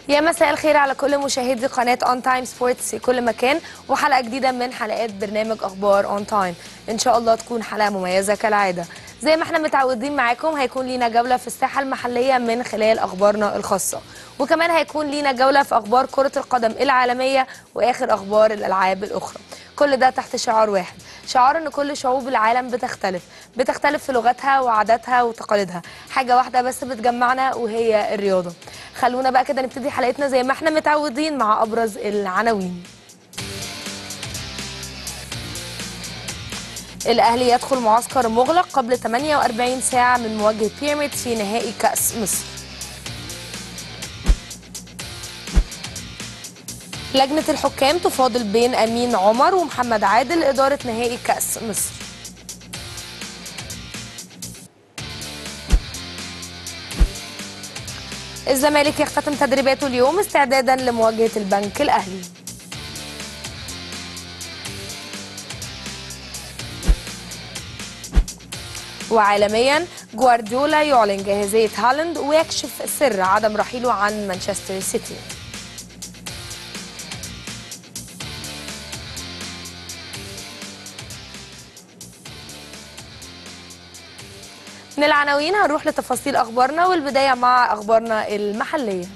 يا مساء الخير على كل مشاهدي قناة اون تايم سبورتس في كل مكان وحلقة جديدة من حلقات برنامج اخبار اون تايم ان شاء الله تكون حلقة مميزة كالعادة زي ما احنا متعودين معاكم هيكون لينا جولة في الساحة المحلية من خلال اخبارنا الخاصة وكمان هيكون لينا جولة في اخبار كرة القدم العالمية واخر اخبار الالعاب الاخرى كل ده تحت شعار واحد شعار ان كل شعوب العالم بتختلف بتختلف في لغتها وعاداتها وتقاليدها حاجة واحدة بس بتجمعنا وهي الرياضة خلونا بقى كده نبتدي حلقتنا زي ما احنا متعودين مع ابرز العناوين الاهلي يدخل معسكر مغلق قبل 48 ساعة من مواجهة بيراميدز في نهائي كأس مصر لجنة الحكام تفاضل بين أمين عمر ومحمد عادل إدارة نهائي كأس مصر الزمالك يختتم تدريباته اليوم استعدادا لمواجهة البنك الأهلي وعالميا جوارديولا يعلن جاهزية هالاند ويكشف سر عدم رحيله عن مانشستر سيتي من العناوين هنروح لتفاصيل اخبارنا والبدايه مع اخبارنا المحليه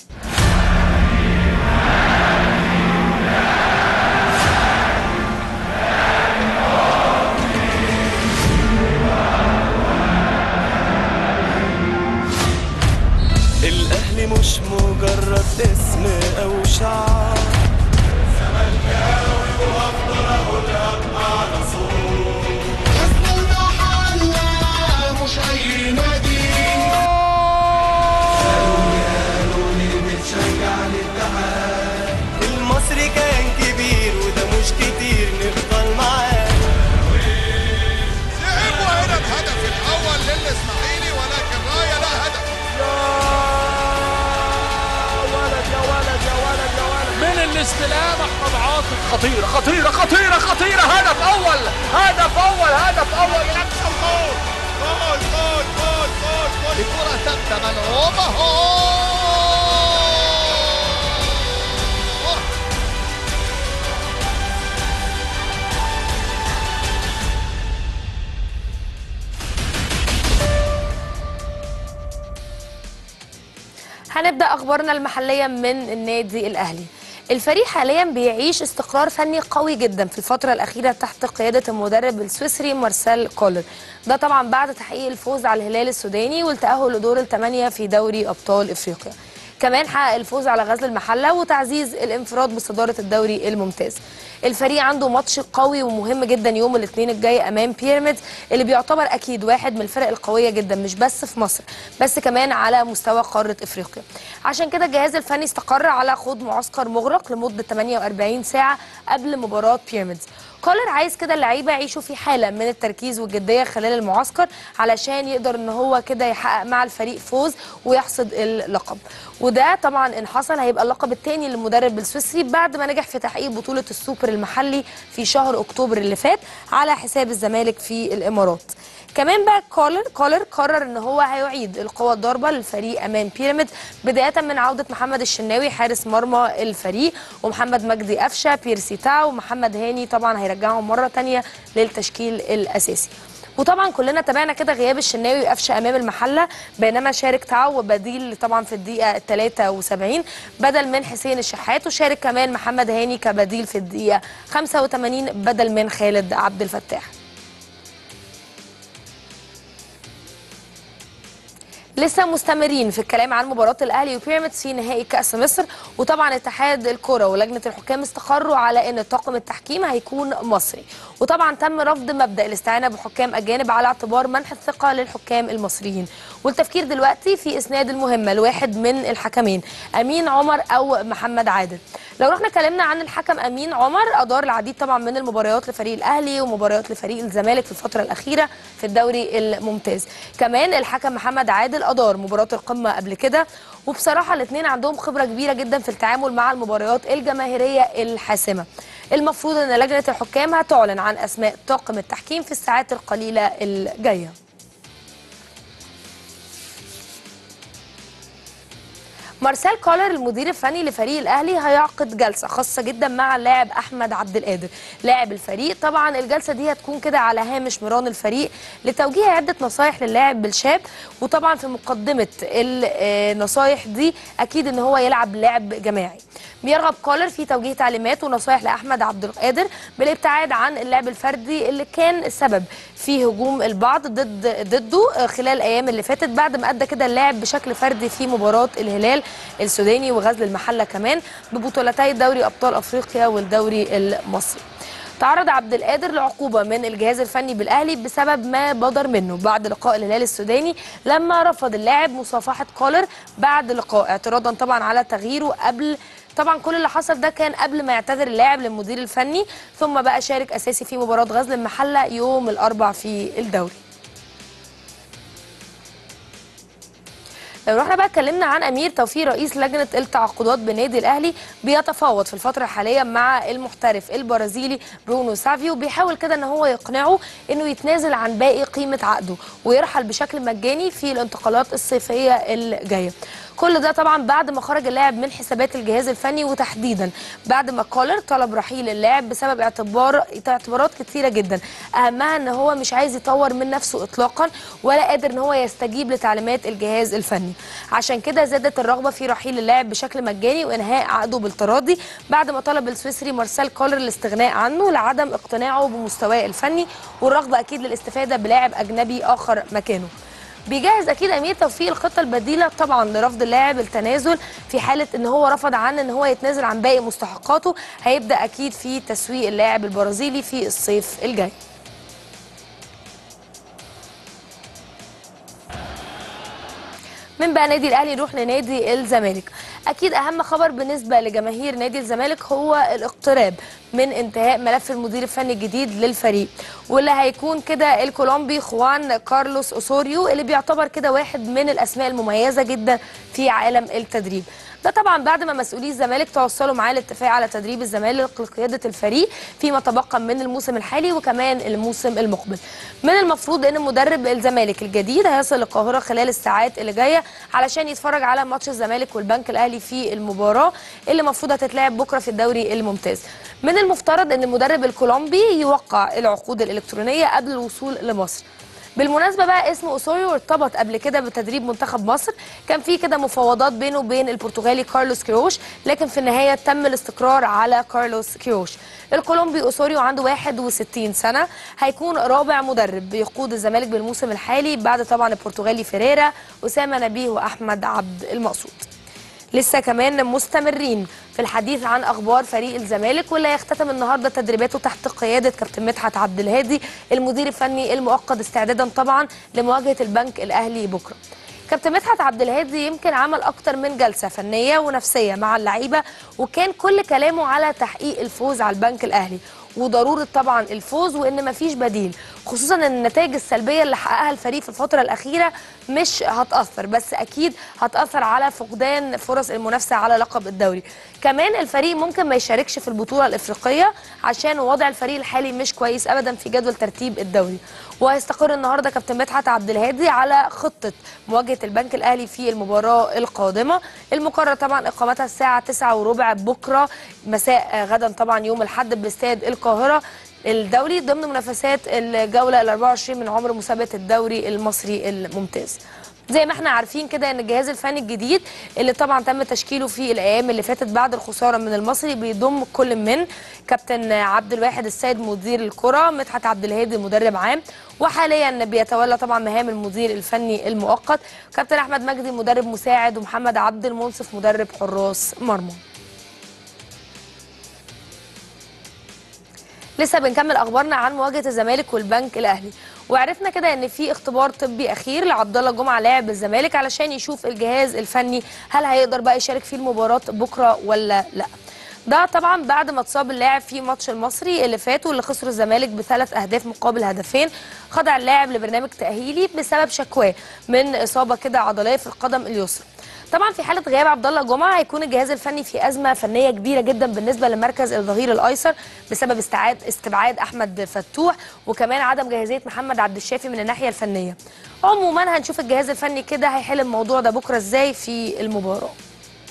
الأهلي مش مجرد اسم أو شعار اسم المحلة مش أي نادي المصري كان كبير وده مش كتير نفضل معاه لعبوا هنا الهدف الأول للإسماعيلي ولكن راية لا هدف من الاستلام احمد عاطف خطيره خطيره خطيره خطيره هدف اول هدف اول هدف اول لمسة وجول جول جول جول جول جول الكرة ثابتة ملعوبة هو هنبدا اخبارنا المحليه من النادي الاهلي الفريق حاليا بيعيش استقرار فني قوي جدا في الفترة الأخيرة تحت قيادة المدرب السويسري مارسيل كولر ده طبعا بعد تحقيق الفوز على الهلال السوداني والتأهل لدور الثمانية في دوري أبطال إفريقيا كمان حقق الفوز على غزل المحلة وتعزيز الانفراد بصدارة الدوري الممتاز الفريق عنده ماتش قوي ومهم جدا يوم الاثنين الجاي امام بيراميدز اللي بيعتبر اكيد واحد من الفرق القويه جدا مش بس في مصر بس كمان على مستوى قاره افريقيا عشان كده الجهاز الفني استقر على خوض معسكر مغلق لمده 48 ساعه قبل مباراه بيراميدز كولر عايز كده اللعيبه يعيشوا في حاله من التركيز والجديه خلال المعسكر علشان يقدر ان هو كده يحقق مع الفريق فوز ويحصد اللقب وده طبعا ان حصل هيبقى اللقب الثاني للمدرب السويسري بعد ما نجح في تحقيق بطوله السوبر المحلي في شهر اكتوبر اللي فات على حساب الزمالك في الامارات كمان بقى كولر كولر قرر ان هو هيعيد القوى الضاربه للفريق امام بيراميدز بدايه من عوده محمد الشناوي حارس مرمى الفريق ومحمد مجدي قفشه بيرسي تاو ومحمد هاني طبعا هيرجعهم مره تانية للتشكيل الاساسي وطبعا كلنا تابعنا كده غياب الشناوي وقفشه امام المحله بينما شارك تعو بديل طبعا في الدقيقه 73 بدل من حسين الشحات وشارك كمان محمد هاني كبديل في الدقيقه 85 بدل من خالد عبد الفتاح لسه مستمرين في الكلام عن مباراه الاهلي وبيراميدز في نهائي كاس مصر وطبعا اتحاد الكره ولجنه الحكام استقروا على ان طاقم التحكيم هيكون مصري وطبعا تم رفض مبدا الاستعانه بحكام اجانب على اعتبار منح الثقه للحكام المصريين والتفكير دلوقتي في اسناد المهمه لواحد من الحكمين امين عمر او محمد عادل لو رحنا اتكلمنا عن الحكم امين عمر ادار العديد طبعا من المباريات لفريق الاهلي ومباريات لفريق الزمالك في الفتره الاخيره في الدوري الممتاز كمان الحكم محمد عادل ادار مباراه القمه قبل كده وبصراحه الاثنين عندهم خبره كبيره جدا في التعامل مع المباريات الجماهيريه الحاسمه المفروض ان لجنه الحكام هتعلن عن اسماء طاقم التحكيم في الساعات القليله الجايه مارسيل كولر المدير الفني لفريق الاهلي هيعقد جلسه خاصه جدا مع اللاعب احمد عبد القادر لاعب الفريق طبعا الجلسه دي هتكون كده على هامش مران الفريق لتوجيه عده نصايح للاعب بالشاب وطبعا في مقدمه النصايح دي اكيد ان هو يلعب لعب جماعي بيرغب كولر في توجيه تعليمات ونصايح لاحمد عبد القادر بالابتعاد عن اللعب الفردي اللي كان السبب في هجوم البعض ضد ضده خلال الايام اللي فاتت بعد ما ادى كده اللاعب بشكل فردي في مباراه الهلال السوداني وغزل المحله كمان ببطولتي دوري ابطال افريقيا والدوري المصري تعرض عبد القادر لعقوبه من الجهاز الفني بالاهلي بسبب ما بدر منه بعد لقاء الهلال السوداني لما رفض اللاعب مصافحه كولر بعد لقاء اعتراضا طبعا على تغييره قبل طبعا كل اللي حصل ده كان قبل ما يعتذر اللاعب للمدير الفني ثم بقى شارك اساسي في مباراه غزل المحله يوم الاربع في الدوري لو رحنا بقى اتكلمنا عن امير توفيق رئيس لجنه التعاقدات بنادي الاهلي بيتفاوض في الفتره الحاليه مع المحترف البرازيلي برونو سافيو بيحاول كده ان هو يقنعه انه يتنازل عن باقي قيمه عقده ويرحل بشكل مجاني في الانتقالات الصيفيه الجايه كل ده طبعا بعد ما خرج اللاعب من حسابات الجهاز الفني وتحديدا بعد ما كولر طلب رحيل اللاعب بسبب اعتبار اعتبارات كتيره جدا اهمها ان هو مش عايز يطور من نفسه اطلاقا ولا قادر ان هو يستجيب لتعليمات الجهاز الفني عشان كده زادت الرغبه في رحيل اللاعب بشكل مجاني وانهاء عقده بالتراضي بعد ما طلب السويسري مارسيل كولر الاستغناء عنه لعدم اقتناعه بمستواه الفني والرغبه اكيد للاستفاده بلاعب اجنبي اخر مكانه بيجهز اكيد امير توفيق الخطه البديله طبعا لرفض اللاعب التنازل في حاله ان هو رفض عن ان هو يتنازل عن باقي مستحقاته هيبدا اكيد في تسويق اللاعب البرازيلي في الصيف الجاي من بقى نادي الاهلي نروح لنادي الزمالك اكيد اهم خبر بالنسبه لجماهير نادي الزمالك هو الاقتراب من انتهاء ملف المدير الفني الجديد للفريق واللي هيكون كده الكولومبي خوان كارلوس اوسوريو اللي بيعتبر كده واحد من الاسماء المميزه جدا في عالم التدريب ده طبعا بعد ما مسؤولي الزمالك توصلوا معاه الاتفاق على تدريب الزمالك لقياده الفريق فيما تبقى من الموسم الحالي وكمان الموسم المقبل. من المفروض ان مدرب الزمالك الجديد هيصل القاهره خلال الساعات اللي جايه علشان يتفرج على ماتش الزمالك والبنك الاهلي في المباراه اللي المفروض هتتلعب بكره في الدوري الممتاز. من المفترض ان المدرب الكولومبي يوقع العقود الالكترونيه قبل الوصول لمصر. بالمناسبه بقى اسم اوسوريو ارتبط قبل كده بتدريب منتخب مصر كان في كده مفاوضات بينه وبين البرتغالي كارلوس كيروش لكن في النهايه تم الاستقرار على كارلوس كيروش الكولومبي اوسوريو عنده 61 سنه هيكون رابع مدرب بيقود الزمالك بالموسم الحالي بعد طبعا البرتغالي فيريرا اسامه نبيه واحمد عبد المقصود لسه كمان مستمرين في الحديث عن اخبار فريق الزمالك واللي هيختتم النهارده تدريباته تحت قياده كابتن مدحت عبد الهادي المدير الفني المؤقت استعدادا طبعا لمواجهه البنك الاهلي بكره. كابتن مدحت عبد الهادي يمكن عمل اكتر من جلسه فنيه ونفسيه مع اللعيبه وكان كل كلامه على تحقيق الفوز على البنك الاهلي وضروره طبعا الفوز وان مفيش بديل خصوصا ان النتائج السلبيه اللي حققها الفريق في الفتره الاخيره مش هتاثر بس اكيد هتاثر على فقدان فرص المنافسه على لقب الدوري كمان الفريق ممكن ما يشاركش في البطوله الافريقيه عشان وضع الفريق الحالي مش كويس ابدا في جدول ترتيب الدوري وهيستقر النهارده كابتن مدحت عبد الهادي على خطه مواجهه البنك الاهلي في المباراه القادمه المقرر طبعا اقامتها الساعه 9 وربع بكره مساء غدا طبعا يوم الاحد باستاد القاهره الدوري ضمن منافسات الجوله ال 24 من عمر مسابقه الدوري المصري الممتاز زي ما احنا عارفين كده ان الجهاز الفني الجديد اللي طبعا تم تشكيله في الايام اللي فاتت بعد الخساره من المصري بيضم كل من كابتن عبد الواحد السيد مدير الكره مدحت عبد الهادي مدرب عام وحاليا بيتولى طبعا مهام المدير الفني المؤقت كابتن احمد مجدي مدرب مساعد ومحمد عبد المنصف مدرب حراس مرمى لسه بنكمل اخبارنا عن مواجهه الزمالك والبنك الاهلي وعرفنا كده ان في اختبار طبي اخير لعبد الله جمعه لاعب الزمالك علشان يشوف الجهاز الفني هل هيقدر بقى يشارك في المباراه بكره ولا لا ده طبعا بعد ما اتصاب اللاعب في ماتش المصري اللي فات واللي خسر الزمالك بثلاث اهداف مقابل هدفين خضع اللاعب لبرنامج تاهيلي بسبب شكواه من اصابه كده عضليه في القدم اليسرى طبعا في حاله غياب عبد الله جمعه هيكون الجهاز الفني في ازمه فنيه كبيره جدا بالنسبه لمركز الظهير الايسر بسبب استعاد استبعاد احمد فتوح وكمان عدم جاهزيه محمد عبد الشافي من الناحيه الفنيه عموما هنشوف الجهاز الفني كده هيحل الموضوع ده بكره ازاي في المباراه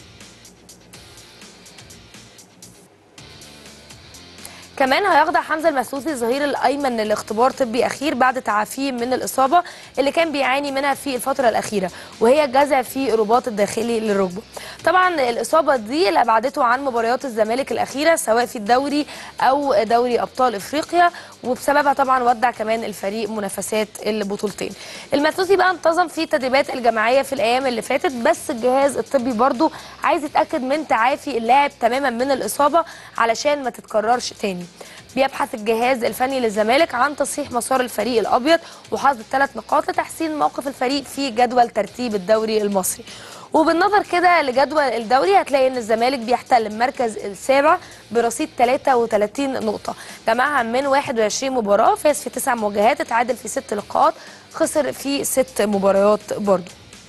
كمان هيخضع حمزه المسلوسي الظهير الايمن لاختبار طبي اخير بعد تعافيه من الاصابه اللي كان بيعاني منها في الفتره الاخيره وهي جزع في الرباط الداخلي للركبه طبعا الاصابه دي اللي ابعدته عن مباريات الزمالك الاخيره سواء في الدوري او دوري ابطال افريقيا وبسببها طبعا ودع كمان الفريق منافسات البطولتين المسلوسي بقى انتظم في التدريبات الجماعيه في الايام اللي فاتت بس الجهاز الطبي برضو عايز يتاكد من تعافي اللاعب تماما من الاصابه علشان ما تتكررش تاني بيبحث الجهاز الفني للزمالك عن تصحيح مسار الفريق الابيض وحصد الثلاث نقاط لتحسين موقف الفريق في جدول ترتيب الدوري المصري وبالنظر كده لجدول الدوري هتلاقي ان الزمالك بيحتل المركز السابع برصيد 33 نقطه جمعها من 21 مباراه فاز في تسع مواجهات اتعادل في ست لقاءات خسر في ست مباريات برضه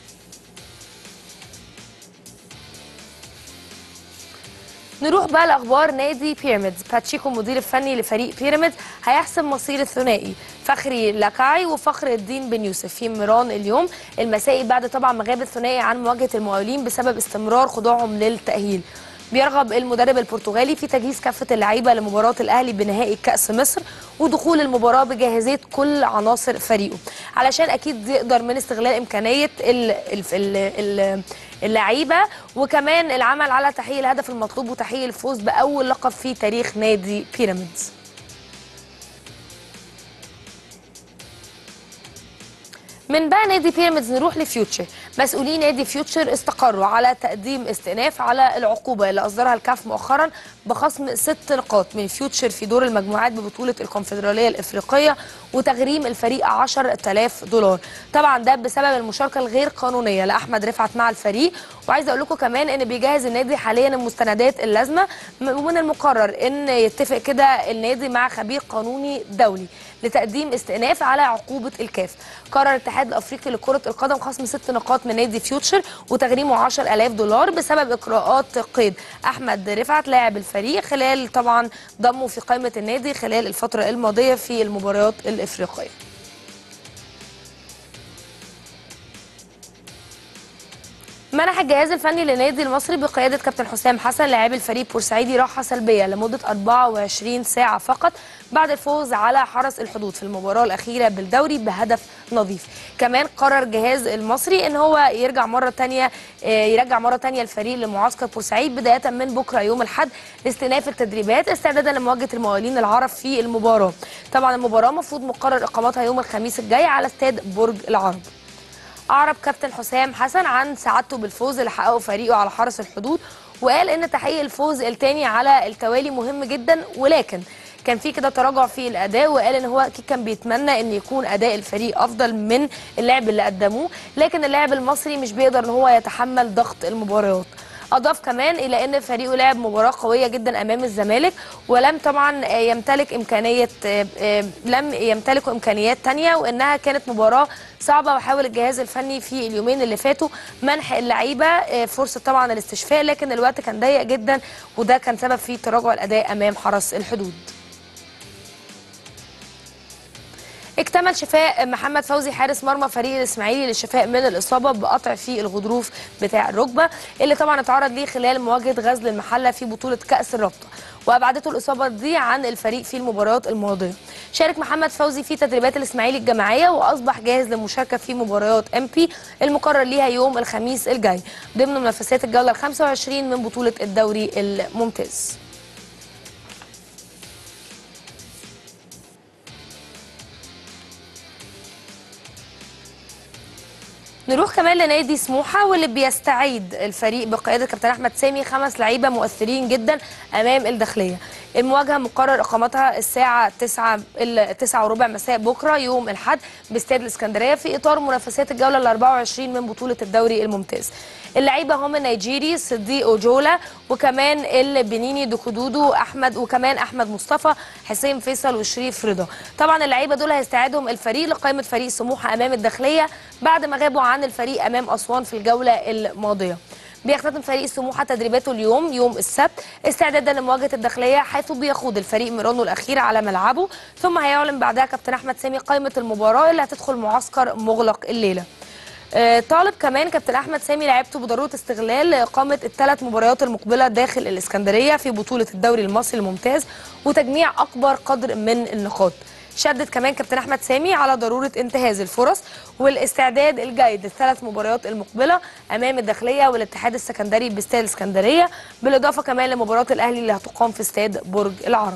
نروح بقى لاخبار نادي بيراميدز باتشيكو المدير الفني لفريق بيراميدز هيحسم مصير الثنائي فخري لاكاي وفخر الدين بن يوسف في ميران اليوم المسائي بعد طبعا ما غاب الثنائي عن مواجهه المقاولين بسبب استمرار خضوعهم للتاهيل بيرغب المدرب البرتغالي في تجهيز كافه اللعيبه لمباراه الاهلي بنهائي كاس مصر ودخول المباراه بجاهزيه كل عناصر فريقه علشان اكيد يقدر من استغلال امكانيه ال ال ال ال اللعيبه وكمان العمل على تحقيق الهدف المطلوب وتحقيق الفوز باول لقب في تاريخ نادي بيراميدز من بقى نادي بيراميدز نروح لفيوتشر مسؤولين نادي فيوتشر استقروا على تقديم استئناف على العقوبه اللي اصدرها الكاف مؤخرا بخصم ست نقاط من فيوتشر في دور المجموعات ببطوله الكونفدراليه الافريقيه وتغريم الفريق 10000 دولار طبعا ده بسبب المشاركه الغير قانونيه لاحمد رفعت مع الفريق وعايزه اقول لكم كمان ان بيجهز النادي حاليا المستندات اللازمه ومن المقرر ان يتفق كده النادي مع خبير قانوني دولي لتقديم استئناف على عقوبه الكاف قرر الاتحاد الافريقي لكره القدم خصم ست نقاط من نادي فيوتشر وتغريمه 10000 دولار بسبب اجراءات قيد احمد رفعت لاعب الفريق خلال طبعا ضمه في قائمه النادي خلال الفتره الماضيه في المباريات الافريقيه منح الجهاز الفني للنادي المصري بقياده كابتن حسام حسن لاعبي الفريق بورسعيدي راحه سلبيه لمده 24 ساعه فقط بعد الفوز على حرس الحدود في المباراه الاخيره بالدوري بهدف نظيف كمان قرر الجهاز المصري ان هو يرجع مره ثانيه يرجع مره ثانيه الفريق لمعسكر بورسعيد بدايه من بكره يوم الاحد لاستئناف التدريبات استعدادا لمواجهه المقاولين العرب في المباراه طبعا المباراه المفروض مقرر اقامتها يوم الخميس الجاي على استاد برج العرب أعرب كابتن حسام حسن عن سعادته بالفوز اللي حققه فريقه على حرس الحدود وقال إن تحقيق الفوز الثاني على التوالي مهم جدا ولكن كان في كده تراجع في الاداء وقال ان هو اكيد كان بيتمنى ان يكون اداء الفريق افضل من اللعب اللي قدموه لكن اللاعب المصري مش بيقدر ان هو يتحمل ضغط المباريات اضاف كمان الى ان فريقه لعب مباراه قويه جدا امام الزمالك ولم طبعا يمتلك امكانيه لم يمتلكوا امكانيات تانية وانها كانت مباراه صعبه وحاول الجهاز الفني في اليومين اللي فاتوا منح اللعيبه فرصه طبعا الاستشفاء لكن الوقت كان ضيق جدا وده كان سبب في تراجع الاداء امام حرس الحدود اكتمل شفاء محمد فوزي حارس مرمى فريق الاسماعيلي للشفاء من الاصابه بقطع في الغضروف بتاع الركبه اللي طبعا اتعرض ليه خلال مواجهه غزل المحله في بطوله كاس الرابطه وابعدته الاصابه دي عن الفريق في المباريات الماضيه شارك محمد فوزي في تدريبات الاسماعيلي الجماعيه واصبح جاهز للمشاركه في مباريات ام بي المقرر ليها يوم الخميس الجاي ضمن منافسات الجوله ال 25 من بطوله الدوري الممتاز نروح كمان لنادي سموحه واللي بيستعيد الفريق بقياده كابتن احمد سامي خمس لعيبه مؤثرين جدا امام الداخليه المواجهه مقرر اقامتها الساعه 9 9 وربع مساء بكره يوم الاحد باستاد الاسكندريه في اطار منافسات الجوله ال 24 من بطوله الدوري الممتاز اللعيبه هم النيجيري صديق اوجولا وكمان البنيني دوكودودو احمد وكمان احمد مصطفى حسين فيصل وشريف رضا طبعا اللعيبه دول هيستعيدهم الفريق لقائمه فريق سموحه امام الداخليه بعد ما غابوا عن الفريق امام اسوان في الجوله الماضيه بيختتم فريق سموحه تدريباته اليوم يوم السبت استعدادا لمواجهه الداخليه حيث بيخوض الفريق ميرانو الاخير على ملعبه ثم هيعلن بعدها كابتن احمد سامي قائمه المباراه اللي هتدخل معسكر مغلق الليله آه، طالب كمان كابتن احمد سامي لعبته بضروره استغلال اقامه الثلاث مباريات المقبله داخل الاسكندريه في بطوله الدوري المصري الممتاز وتجميع اكبر قدر من النقاط شدد كمان كابتن احمد سامي على ضروره انتهاز الفرص والاستعداد الجيد للثلاث مباريات المقبله امام الداخليه والاتحاد السكندري باستاد الاسكندريه بالاضافه كمان لمباراه الاهلي اللي هتقام في استاد برج العرب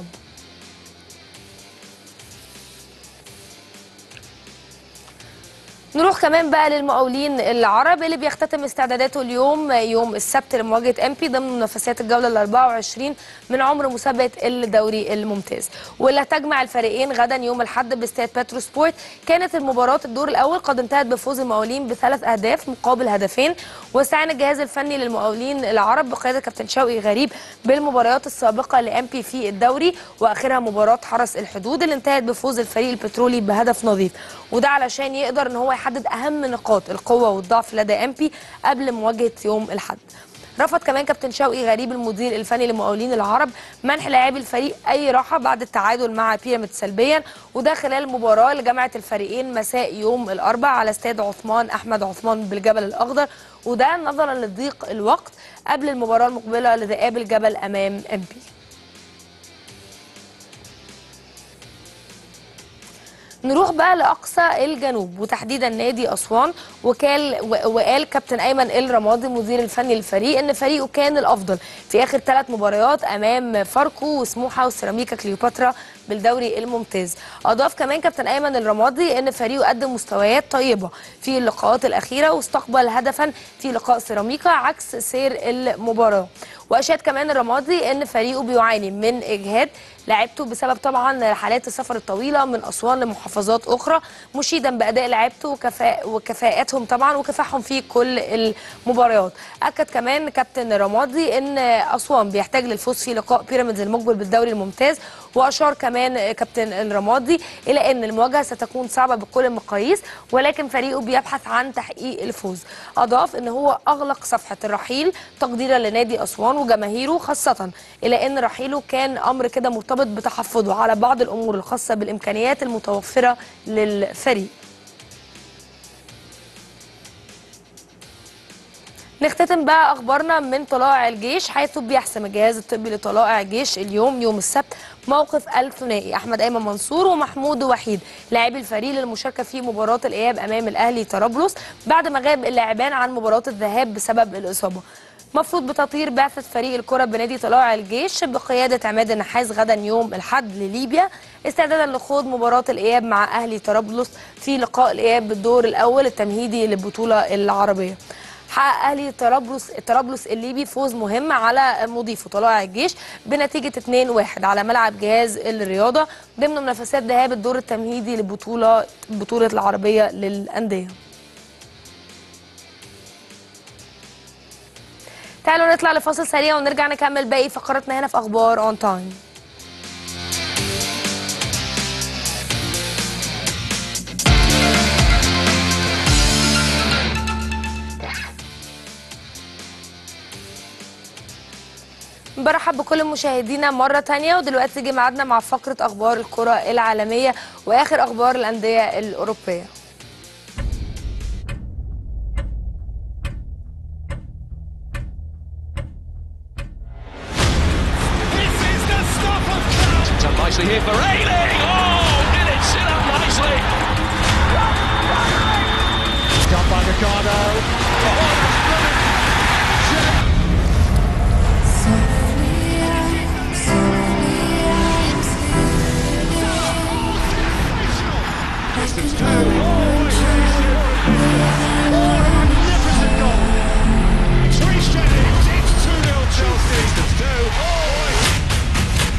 نروح كمان بقى للمقاولين العرب اللي بيختتم استعداداته اليوم يوم السبت لمواجهه امبي ضمن منافسات الجوله ال 24 من عمر مسابقه الدوري الممتاز واللي هتجمع الفريقين غدا يوم الاحد باستاد باترو سبورت كانت المباراه الدور الاول قد انتهت بفوز المقاولين بثلاث اهداف مقابل هدفين واستعان الجهاز الفني للمقاولين العرب بقياده كابتن شوقي غريب بالمباريات السابقه لامبي في الدوري واخرها مباراه حرس الحدود اللي انتهت بفوز الفريق البترولي بهدف نظيف وده علشان يقدر ان هو يحدد اهم نقاط القوه والضعف لدى امبي قبل مواجهه يوم الاحد رفض كمان كابتن شوقي غريب المدير الفني لمقاولين العرب منح لاعبي الفريق اي راحه بعد التعادل مع بيراميد سلبيا وده خلال المباراه اللي جمعت الفريقين مساء يوم الاربعاء على استاد عثمان احمد عثمان بالجبل الاخضر وده نظرا لضيق الوقت قبل المباراه المقبله لذئاب الجبل امام امبي نروح بقى لاقصى الجنوب وتحديدا نادي اسوان وكال و- وقال كابتن ايمن الرمادي المدير الفني للفريق ان فريقه كان الافضل في اخر ثلاث مباريات امام فاركو وسموحه وسيراميكا كليوباترا بالدوري الممتاز اضاف كمان كابتن ايمن الرمادي ان فريقه قدم مستويات طيبه في اللقاءات الاخيره واستقبل هدفا في لقاء سيراميكا عكس سير المباراه واشاد كمان الرمادي ان فريقه بيعاني من اجهاد لعبته بسبب طبعا رحلات السفر الطويله من اسوان لمحافظات اخرى مشيدا باداء لعبته وكفاء وكفاءتهم طبعا وكفاحهم في كل المباريات اكد كمان كابتن رمادي ان اسوان بيحتاج للفوز في لقاء بيراميدز المقبل بالدوري الممتاز واشار كمان كابتن الرمادي الى ان المواجهه ستكون صعبه بكل المقاييس ولكن فريقه بيبحث عن تحقيق الفوز اضاف ان هو اغلق صفحه الرحيل تقديرا لنادي اسوان وجماهيره خاصه الى ان رحيله كان امر كده مرتبط بتحفظه على بعض الامور الخاصه بالامكانيات المتوفره للفريق نختتم بقى اخبارنا من طلائع الجيش حيث بيحسم الجهاز الطبي لطلائع الجيش اليوم يوم السبت موقف الثنائي احمد ايمن منصور ومحمود وحيد لاعبي الفريق للمشاركه في مباراه الاياب امام الاهلي طرابلس بعد ما غاب اللاعبان عن مباراه الذهاب بسبب الاصابه مفروض بتطير بعثة فريق الكرة بنادي طلائع الجيش بقيادة عماد النحاس غدا يوم الحد لليبيا استعدادا لخوض مباراة الإياب مع أهلي طرابلس في لقاء الإياب بالدور الأول التمهيدي للبطولة العربية حقق اهلي طرابلس طرابلس الليبي فوز مهم على مضيفه طلائع الجيش بنتيجه 2-1 على ملعب جهاز الرياضه ضمن منافسات ذهاب الدور التمهيدي لبطوله بطوله العربيه للانديه. تعالوا نطلع لفاصل سريع ونرجع نكمل باقي فقراتنا هنا في اخبار اون تايم. برحب بكل مشاهدينا مرة تانية ودلوقتي جه ميعادنا مع فقرة أخبار الكرة العالمية وآخر أخبار الأندية الأوروبية This is the stop of It's up nicely here for Ayling. Oh, did it sit up nicely? Done by Ricardo. Distance two. Oh, it's Oh, a magnificent goal. Trish Jennings, it's 2-0 Chelsea. Distance two. Oh,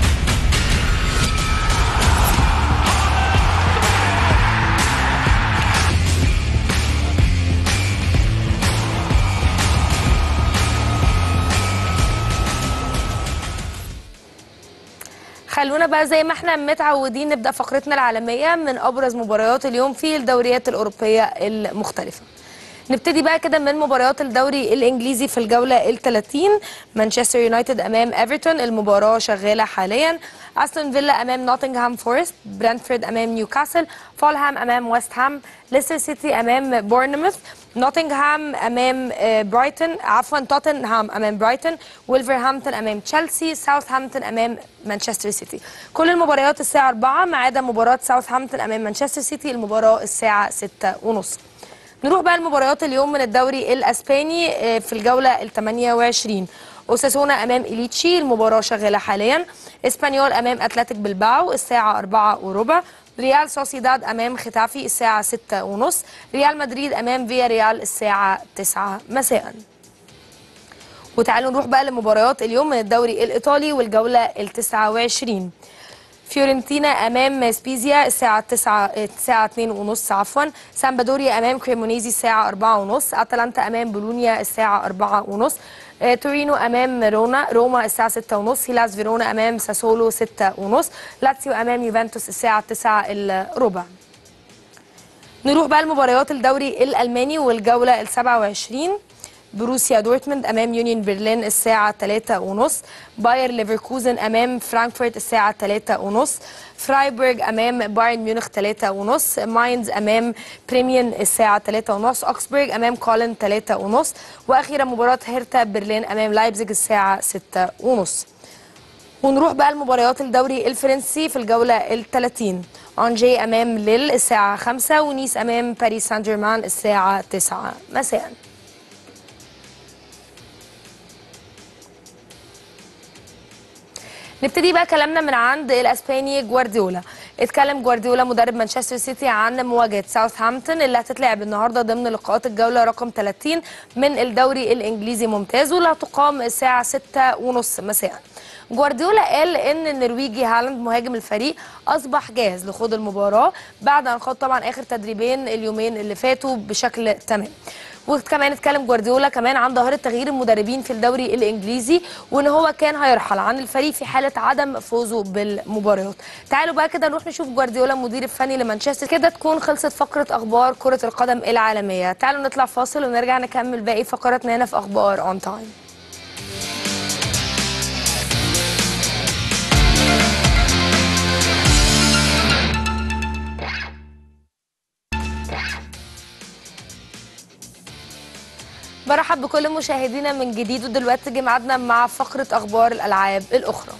خلونا بقى زي ما احنا متعودين نبدأ فقرتنا العالمية من أبرز مباريات اليوم في الدوريات الأوروبية المختلفة نبتدي بقى كده من مباريات الدوري الانجليزي في الجوله ال 30 مانشستر يونايتد امام ايفرتون المباراه شغاله حاليا استون فيلا امام نوتنغهام فورست برنتفورد امام نيوكاسل فولهام امام ويست هام ليستر سيتي امام بورنموث نوتنغهام امام آه، برايتون عفوا توتنهام امام برايتون ويلفرهامبتون امام تشيلسي ساوثهامبتون امام مانشستر سيتي كل المباريات الساعه 4 ما عدا مباراه ساوثهامبتون امام مانشستر سيتي المباراه الساعه 6 ونص نروح بقى لمباريات اليوم من الدوري الاسباني آه، في الجوله ال 28 اوساسونا امام اليتشي المباراه شغاله حاليا اسبانيول امام اتلتيك بلباو الساعه 4 وربع ريال سوسيداد امام ختافي الساعه 6 ونص ريال مدريد امام فيا ريال الساعه 9 مساء وتعالوا نروح بقى لمباريات اليوم من الدوري الايطالي والجوله ال 29 فيورنتينا امام سبيزيا الساعه 9 الساعه 2 ونص عفوا سامبادوريا امام كريمونيزي الساعه 4 ونص اتلانتا امام بولونيا الساعه 4 ونص آه، تورينو امام رونا روما الساعه 6 ونص هيلاس فيرونا امام ساسولو 6 ونص لاتسيو امام يوفنتوس الساعه 9 الا ربع نروح بقى لمباريات الدوري الالماني والجوله ال 27 بروسيا دورتموند امام يونيون برلين الساعه 3 ونص باير ليفركوزن امام فرانكفورت الساعه 3 ونص فرايبورغ امام بايرن ميونخ 3 ونص ماينز امام بريميون الساعه 3 ونص اوكسبورغ امام كولن 3 ونص واخيرا مباراه هيرتا برلين امام لايبزيج الساعه 6 ونص ونروح بقى لمباريات الدوري الفرنسي في الجولة ال 30 أنجي أمام ليل الساعة 5 ونيس أمام باريس سان جيرمان الساعة 9 مساء نبتدي بقى كلامنا من عند الاسباني جوارديولا اتكلم جوارديولا مدرب مانشستر سيتي عن مواجهه ساوثهامبتون اللي هتتلعب النهارده ضمن لقاءات الجوله رقم 30 من الدوري الانجليزي ممتاز واللي هتقام الساعه 6 ونص مساء جوارديولا قال ان النرويجي هالاند مهاجم الفريق اصبح جاهز لخوض المباراه بعد ان خاض طبعا اخر تدريبين اليومين اللي فاتوا بشكل تمام وكمان اتكلم جوارديولا كمان عن ظاهره تغيير المدربين في الدوري الانجليزي وان هو كان هيرحل عن الفريق في حاله عدم فوزه بالمباريات تعالوا بقى كده نروح نشوف جوارديولا المدير الفني لمانشستر كده تكون خلصت فقره اخبار كره القدم العالميه تعالوا نطلع فاصل ونرجع نكمل باقي فقراتنا هنا في اخبار اون تايم برحب بكل مشاهدينا من جديد ودلوقتي جه ميعادنا مع فقره اخبار الالعاب الاخرى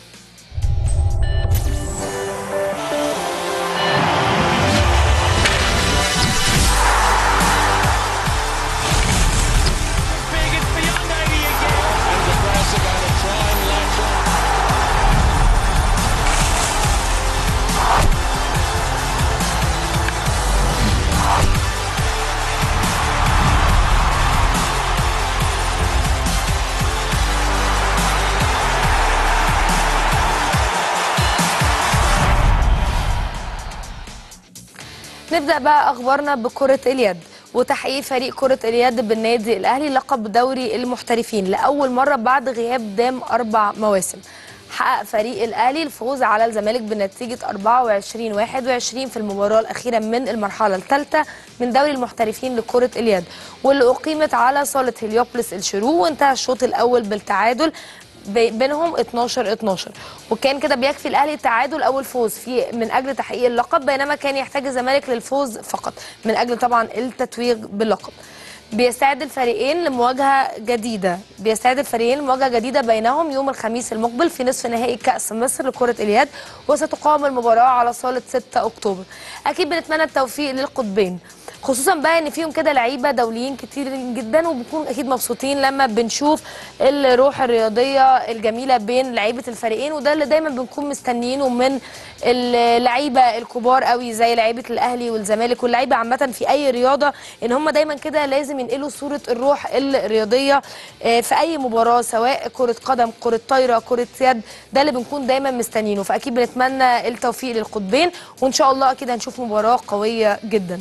Big, it's beyond 80 again. نبدا بقى اخبارنا بكره اليد وتحقيق فريق كرة اليد بالنادي الأهلي لقب دوري المحترفين لأول مرة بعد غياب دام أربع مواسم حقق فريق الأهلي الفوز على الزمالك بنتيجة 24 21 في المباراة الأخيرة من المرحلة الثالثة من دوري المحترفين لكرة اليد واللي أقيمت على صالة هليوبلس الشروق وانتهى الشوط الأول بالتعادل بي- بينهم 12 12 وكان كده بيكفي الاهلي التعادل او الفوز في من اجل تحقيق اللقب بينما كان يحتاج الزمالك للفوز فقط من اجل طبعا التتويج باللقب بيستعد الفريقين لمواجهه جديده بيستعد الفريقين لمواجهه جديده بينهم يوم الخميس المقبل في نصف نهائي كاس مصر لكره اليد وستقام المباراه على صاله 6 اكتوبر اكيد بنتمنى التوفيق للقطبين خصوصا بقى ان فيهم كده لعيبه دوليين كتير جدا وبنكون اكيد مبسوطين لما بنشوف الروح الرياضيه الجميله بين لعيبه الفريقين وده اللي دايما بنكون مستنيينه من اللعيبه الكبار قوي زي لعيبه الاهلي والزمالك واللعيبه عامه في اي رياضه ان هم دايما كده لازم ينقلوا صوره الروح الرياضيه آه، في اي مباراه سواء كره قدم كره طايره كره يد ده اللي بنكون دايما مستنيينه فاكيد بنتمنى التوفيق للقطبين وان شاء الله اكيد هنشوف مباراه قويه جدا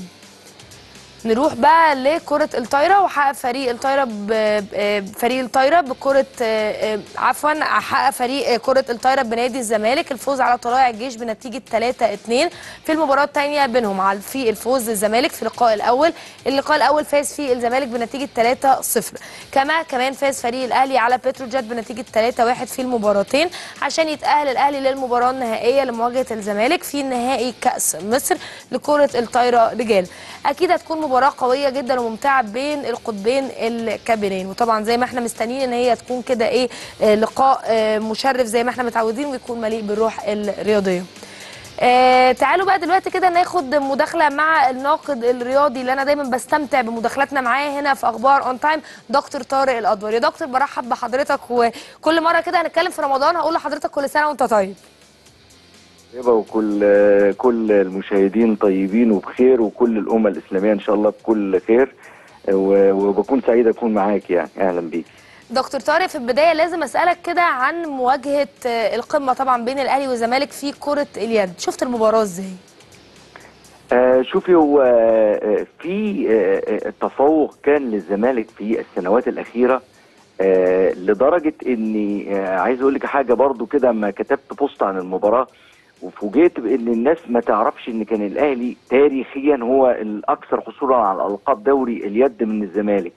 نروح بقى لكرة الطايرة وحقق فريق الطايرة ب- ب- فريق الطايرة بكرة آه، آه، عفوا حقق فريق آه، كرة الطايرة بنادي الزمالك الفوز على طلائع الجيش بنتيجة 3-2 في المباراة الثانية بينهم على في الفوز للزمالك في اللقاء الأول اللقاء الأول فاز فيه الزمالك بنتيجة 3-0 كما كمان فاز فريق الأهلي على بتروجيت بنتيجة 3-1 في المباراتين عشان يتأهل الأهلي للمباراة النهائية لمواجهة الزمالك في نهائي كأس مصر لكرة الطايرة رجال أكيد هتكون مباراه قويه جدا وممتعه بين القطبين الكبيرين وطبعا زي ما احنا مستنيين ان هي تكون كده ايه آه، لقاء آه، مشرف زي ما احنا متعودين ويكون مليء بالروح الرياضيه آه تعالوا بقى دلوقتي كده ناخد مداخله مع الناقد الرياضي اللي انا دايما بستمتع بمداخلاتنا معاه هنا في اخبار اون تايم دكتور طارق الادور يا دكتور برحب بحضرتك وكل مره كده هنتكلم في رمضان هقول لحضرتك كل سنه وانت طيب طيبة وكل كل المشاهدين طيبين وبخير وكل الأمة الإسلامية إن شاء الله بكل خير و- وبكون سعيد أكون معاك يعني أهلا بيك دكتور طارق في البدايه لازم اسالك كده عن مواجهه آه، القمه طبعا بين الاهلي والزمالك في كره اليد شفت المباراه ازاي آه شوفي هو آه، في آه، آه، تفوق كان للزمالك في السنوات الأخيرة آه لدرجة إني آه عايز أقول لك حاجة برضو كده لما كتبت بوست عن المباراة وفوجئت بان الناس ما تعرفش ان كان الاهلي تاريخيا هو الاكثر حصولا على القاب دوري اليد من الزمالك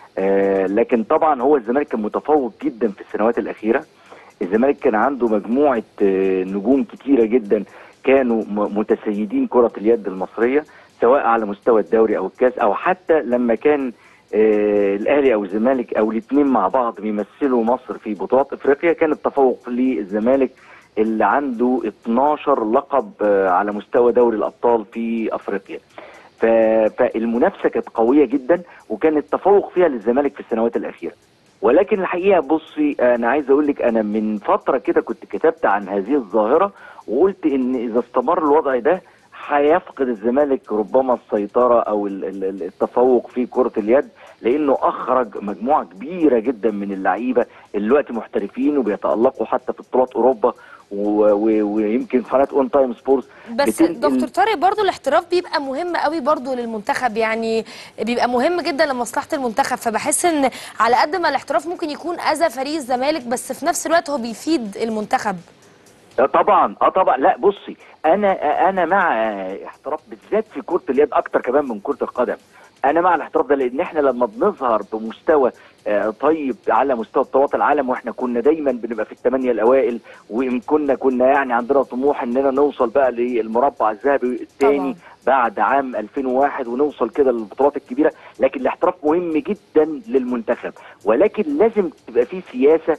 آه لكن طبعا هو الزمالك كان متفوق جدا في السنوات الاخيره الزمالك كان عنده مجموعه آه نجوم كتيره جدا كانوا م- متسيدين كره اليد المصريه سواء على مستوى الدوري او الكاس او حتى لما كان آه الاهلي او الزمالك او الاثنين مع بعض بيمثلوا مصر في بطولات افريقيا كان التفوق للزمالك اللي عنده 12 لقب آه، على مستوى دوري الابطال في افريقيا ف... فالمنافسه كانت قويه جدا وكان التفوق فيها للزمالك في السنوات الاخيره ولكن الحقيقه بصي انا عايز اقول لك انا من فتره كده كنت كتبت عن هذه الظاهره وقلت ان اذا استمر الوضع ده هيفقد الزمالك ربما السيطره او ال- ال- ال- التفوق في كره اليد لانه اخرج مجموعه كبيره جدا من اللعيبه اللي دلوقتي محترفين وبيتالقوا حتى في بطولات اوروبا و- و- ويمكن قناه اون تايم سبورتس بس بتنقل- دكتور طارق برضو الاحتراف بيبقى مهم قوي برضو للمنتخب يعني بيبقى مهم جدا لمصلحه المنتخب فبحس ان على قد ما الاحتراف ممكن يكون اذى فريق الزمالك بس في نفس الوقت هو بيفيد المنتخب اه طبعا اه طبعا لا بصي انا انا مع احتراف بالذات في كره اليد اكتر كمان من كره القدم انا مع الاحتراف ده لان احنا لما بنظهر بمستوى آه، طيب على مستوى بطولات العالم واحنا كنا دايما بنبقى في الثمانيه الاوائل وان كنا كنا يعني عندنا طموح اننا نوصل بقى للمربع الذهبي الثاني طبعاً. بعد عام 2001 ونوصل كده للبطولات الكبيره لكن الاحتراف مهم جدا للمنتخب ولكن لازم تبقى في سياسه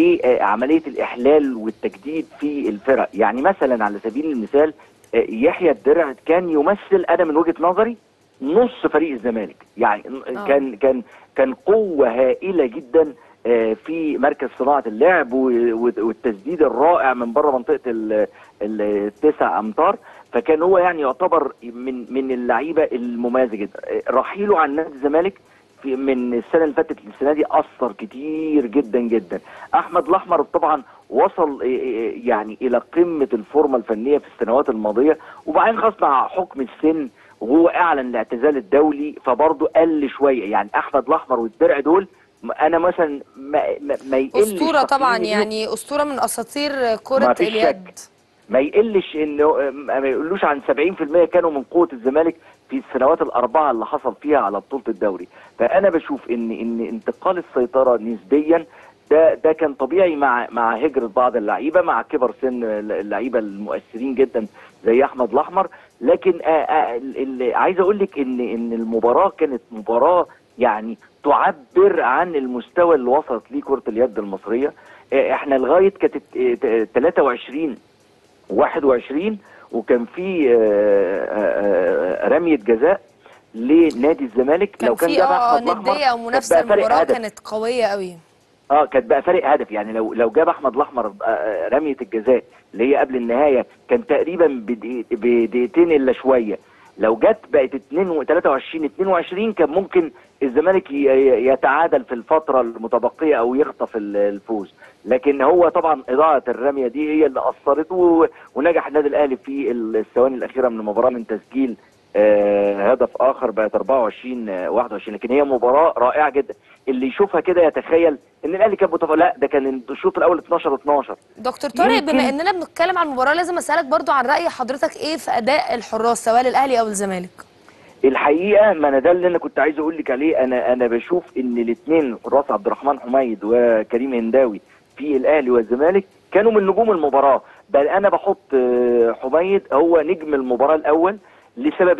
لعمليه الاحلال والتجديد في الفرق يعني مثلا على سبيل المثال آه، يحيى الدرع كان يمثل انا من وجهه نظري نص فريق الزمالك يعني آه. كان كان كان قوه هائله جدا آه، في مركز صناعه اللعب و- و- والتسديد الرائع من بره منطقه ال- ال- التسع امتار فكان هو يعني يعتبر من من اللعيبه المميزه جدا آه، رحيله عن نادي الزمالك في من السنه اللي فاتت للسنه دي اثر كتير جدا جدا احمد الاحمر طبعا وصل آه، آه، يعني الى قمه الفورمه الفنيه في السنوات الماضيه وبعدين خاص مع حكم السن وهو اعلن الاعتزال الدولي فبرضه قل شويه يعني احمد الاحمر والدرع دول م- انا مثلا ما, ما, ما يقلش اسطوره طبعا تقييمي ليهم. يعني اسطوره من اساطير ما كره فيش اليد ما يقلش انه ما يقولوش عن 70% كانوا من قوه الزمالك في السنوات الاربعه اللي حصل فيها على بطوله الدوري فانا بشوف ان ان انتقال السيطره نسبيا ده ده كان طبيعي مع مع هجره بعض اللعيبه مع كبر سن اللعيبه المؤثرين جدا زي احمد الاحمر لكن آه آه اللي عايز اقول لك ان ان المباراه كانت مباراه يعني تعبر عن المستوى اللي وصلت ليه كره اليد المصريه آه احنا لغايه كانت آه، 23 21 وكان في آه، آه، آه، رميه جزاء لنادي الزمالك كان لو كان في جاب اه احمد نديه الاحمر او منافسه كانت بقى فرق المباراه هدف. كانت قويه قوي اه كانت بقى فارق هدف يعني لو لو جاب احمد الاحمر آه، آه، رميه الجزاء اللي هي قبل النهايه كان تقريبا بدقي- بدقيقتين الا شويه لو جت بقت 2 23 22 كان ممكن الزمالك ي- ي- يتعادل في الفتره المتبقيه او يخطف ال- الفوز لكن هو طبعا اضاعه الرميه دي هي اللي اثرت و- ونجح النادي الاهلي في الثواني الاخيره من المباراه من تسجيل آه، هدف اخر بقت 24 آه، 21 لكن هي مباراه رائعه جدا اللي يشوفها كده يتخيل ان الاهلي كان متفوق لا ده كان الشوط الاول 12 12 دكتور طارق يمكن- بما اننا بنتكلم عن المباراه لازم اسالك برضو عن راي حضرتك ايه في اداء الحراس سواء الاهلي او الزمالك الحقيقه ما انا ده اللي انا كنت عايز اقول لك عليه انا انا بشوف ان الاثنين حراس عبد الرحمن حميد وكريم هنداوي في الاهلي والزمالك كانوا من نجوم المباراه بل انا بحط آه، حميد هو نجم المباراه الاول لسببين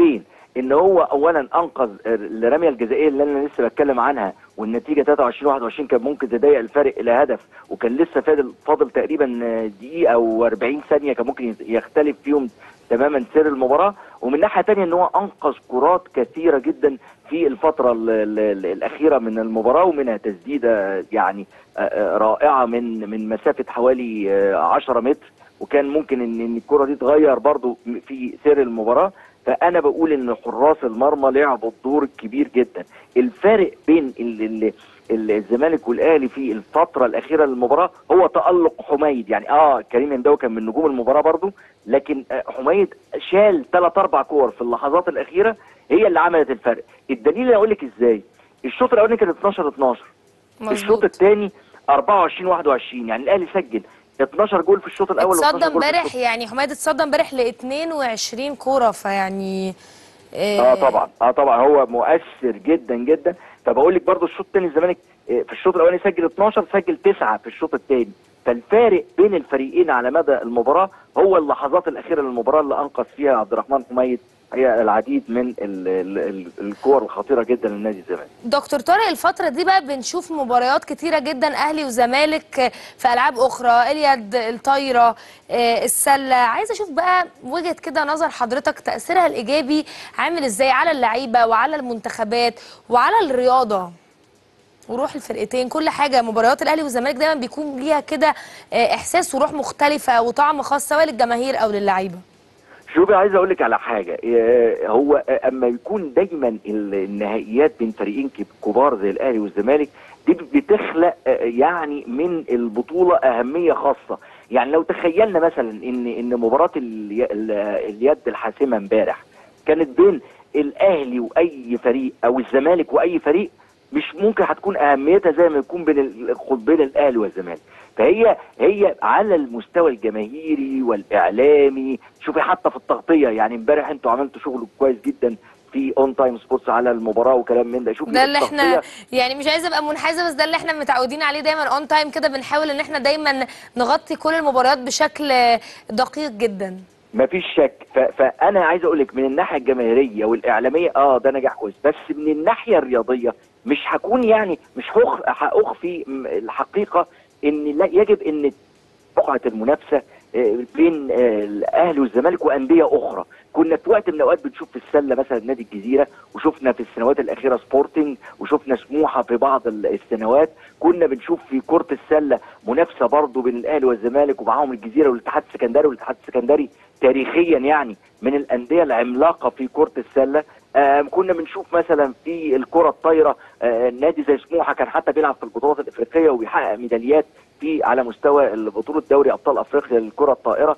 ان هو اولا انقذ الرميه الجزائيه اللي انا لسه بتكلم عنها والنتيجه 23 21 كان ممكن تضيق الفارق الى هدف وكان لسه فاضل فاضل تقريبا دقيقه او 40 ثانيه كان ممكن يختلف فيهم تماما سير المباراه ومن ناحيه ثانيه ان هو انقذ كرات كثيره جدا في الفتره ال ال ال الاخيره من المباراه ومنها تسديده يعني آه، آه، رائعه من من مسافه حوالي آه، 10 متر وكان ممكن ان إن الكره دي تغير برضو في سير المباراه فانا بقول ان حراس المرمى لعبوا الدور الكبير جدا الفارق بين ال ال ال- الزمالك والاهلي في الفتره الاخيره للمباراه هو تالق حميد يعني اه كريم هنداوي كان من نجوم المباراه برضو لكن آه، حميد شال ثلاث اربع كور في اللحظات الاخيره هي اللي عملت الفرق الدليل اللي اقول لك ازاي الشوط الاولاني كان 12 12 الشوط مظبوط الثاني 24 21 يعني الاهلي سجل 12 جول في الشوط الاول و12 اتصدى جول في امبارح الشوط يعني حميد اتصدى امبارح ل 22 كوره فيعني اه طبعا اه طبعا هو مؤثر جدا جدا فبقول لك برضه الشوط الثاني الزمالك آه، في الشوط الاولاني سجل 12 سجل 9 في الشوط الثاني فالفارق بين الفريقين على مدى المباراه هو اللحظات الاخيره للمباراه اللي انقذ فيها عبد الرحمن حميد هي العديد من ال- ال- ال- الكور الخطيره جدا لنادي الزمالك دكتور طارق الفترة دي بقى بنشوف مباريات كتيرة جدا أهلي وزمالك في ألعاب أخرى اليد الطايرة آه، السلة عايزة أشوف بقى وجهة كده نظر حضرتك تأثيرها الإيجابي عامل إزاي على اللعيبة وعلى المنتخبات وعلى الرياضة وروح الفرقتين كل حاجة مباريات الأهلي والزمالك دايما بيكون ليها كده آه، إحساس وروح مختلفة وطعم خاص سواء للجماهير أو للعيبة شوفي عايز اقول لك على حاجه آه، هو آه، اما يكون دايما ال- النهائيات بين فريقين كب- كبار زي الاهلي والزمالك دي بتخلق آه، يعني من البطوله اهميه خاصه يعني لو تخيلنا مثلا ان ان مباراه الي- ال- اليد الحاسمه امبارح كانت بين الاهلي واي فريق او الزمالك واي فريق مش ممكن هتكون اهميتها زي ما يكون بين القطبين الاهلي والزمالك فهي هي على المستوى الجماهيري والاعلامي شوفي حتى في التغطيه يعني امبارح انتوا عملتوا شغل كويس جدا في اون تايم سبورتس على المباراه وكلام من ده شوفي ده اللي احنا التغطية- يعني مش عايزه ابقى منحازه بس ده اللي احنا متعودين عليه دايما اون تايم كده بنحاول ان احنا دايما نغطي كل المباريات بشكل دقيق جدا مفيش شك ف... فانا عايز اقول لك من الناحيه الجماهيريه والاعلاميه اه ده نجاح كويس بس من الناحيه الرياضيه مش هكون يعني مش هخ... هاخفي م- الحقيقه ان لا يجب ان قطعه المنافسه آه، بين آه، الاهلي والزمالك وانديه اخرى كنا في وقت من الاوقات بنشوف في السله مثلا نادي الجزيره وشفنا في السنوات الاخيره سبورتنج وشفنا سموحه في بعض ال- السنوات كنا بنشوف في كره السله منافسه برضه بين الاهلي والزمالك ومعاهم الجزيره والاتحاد السكندري والاتحاد السكندري تاريخيا يعني من الانديه العملاقه في كره السله آه كنا بنشوف مثلا في الكره الطايره آه نادي زي سموحه كان حتى بيلعب في البطولات الافريقيه وبيحقق ميداليات في على مستوى بطوله دوري ابطال افريقيا للكره الطائره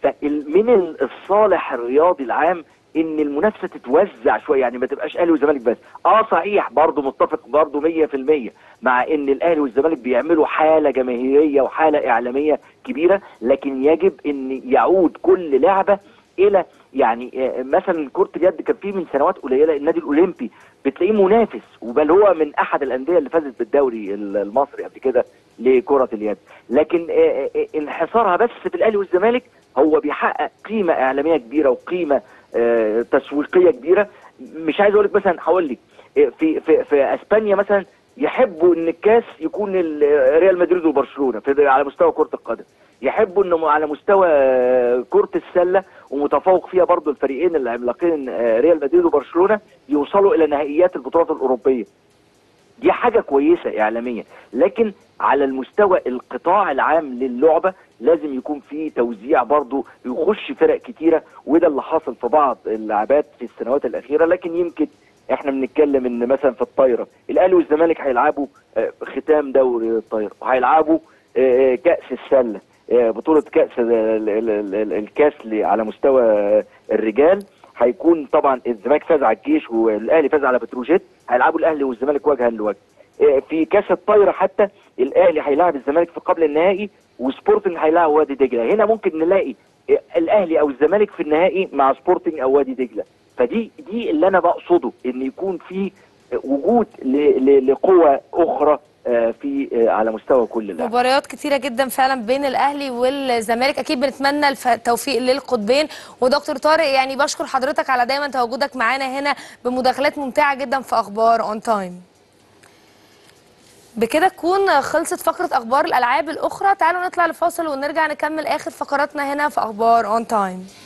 فمن الصالح الرياضي العام ان المنافسه تتوزع شويه يعني ما تبقاش اهلي وزمالك بس اه صحيح برضه متفق برضه 100% مع ان الاهلي والزمالك بيعملوا حاله جماهيريه وحاله اعلاميه كبيره لكن يجب ان يعود كل لعبه الى يعني آه، مثلا كره اليد كان في من سنوات قليله النادي الاولمبي بتلاقيه منافس وبل هو من احد الانديه اللي فازت بالدوري المصري قبل كده لكره اليد لكن آه، آه، انحصارها بس في الاهلي والزمالك هو بيحقق قيمه اعلاميه كبيره وقيمه آه، تسويقيه كبيره مش عايز اقول لك مثلا هقول لك آه، في في في اسبانيا مثلا يحبوا ان الكاس يكون ال- ريال مدريد وبرشلونه في على مستوى كره القدم يحبوا انه على مستوى آه، كره السله ومتفوق فيها برضو الفريقين العملاقين آه، ريال مدريد وبرشلونه يوصلوا الى نهائيات البطولات الاوروبيه دي حاجه كويسه اعلاميا لكن على المستوى القطاع العام للعبه لازم يكون في توزيع برضو يخش فرق كتيره وده اللي حاصل في بعض اللعبات في السنوات الاخيره لكن يمكن احنا بنتكلم ان مثلا في الطايره الاهلي والزمالك هيلعبوا آه، ختام دوري الطايره وهيلعبوا آه، كاس السله آه، بطوله كاس ال- ال- ال- ال- الكاس ل- على مستوى آه، الرجال هيكون طبعا الزمالك فاز على الجيش والاهلي فاز على بتروجيت هيلعبوا الاهلي والزمالك وجها لوجه آه، في كاس الطايره حتى الاهلي هيلاعب الزمالك في قبل النهائي وسبورتنج هيلاعب وادي دجله هنا ممكن نلاقي آه، الاهلي او الزمالك في النهائي مع سبورتنج او وادي دجله فدي دي اللي انا بقصده ان يكون في وجود ل- ل- لقوى اخرى آه، في آه، على مستوى كل اللاعبين مباريات كتيرة جدا فعلا بين الأهلي والزمالك أكيد بنتمنى الف- التوفيق للقطبين ودكتور طارق يعني بشكر حضرتك على دايما تواجدك معانا هنا بمداخلات ممتعة جدا في أخبار أون تايم بكده تكون خلصت فقرة أخبار الألعاب الأخرى تعالوا نطلع لفاصل ونرجع نكمل آخر فقراتنا هنا في أخبار أون تايم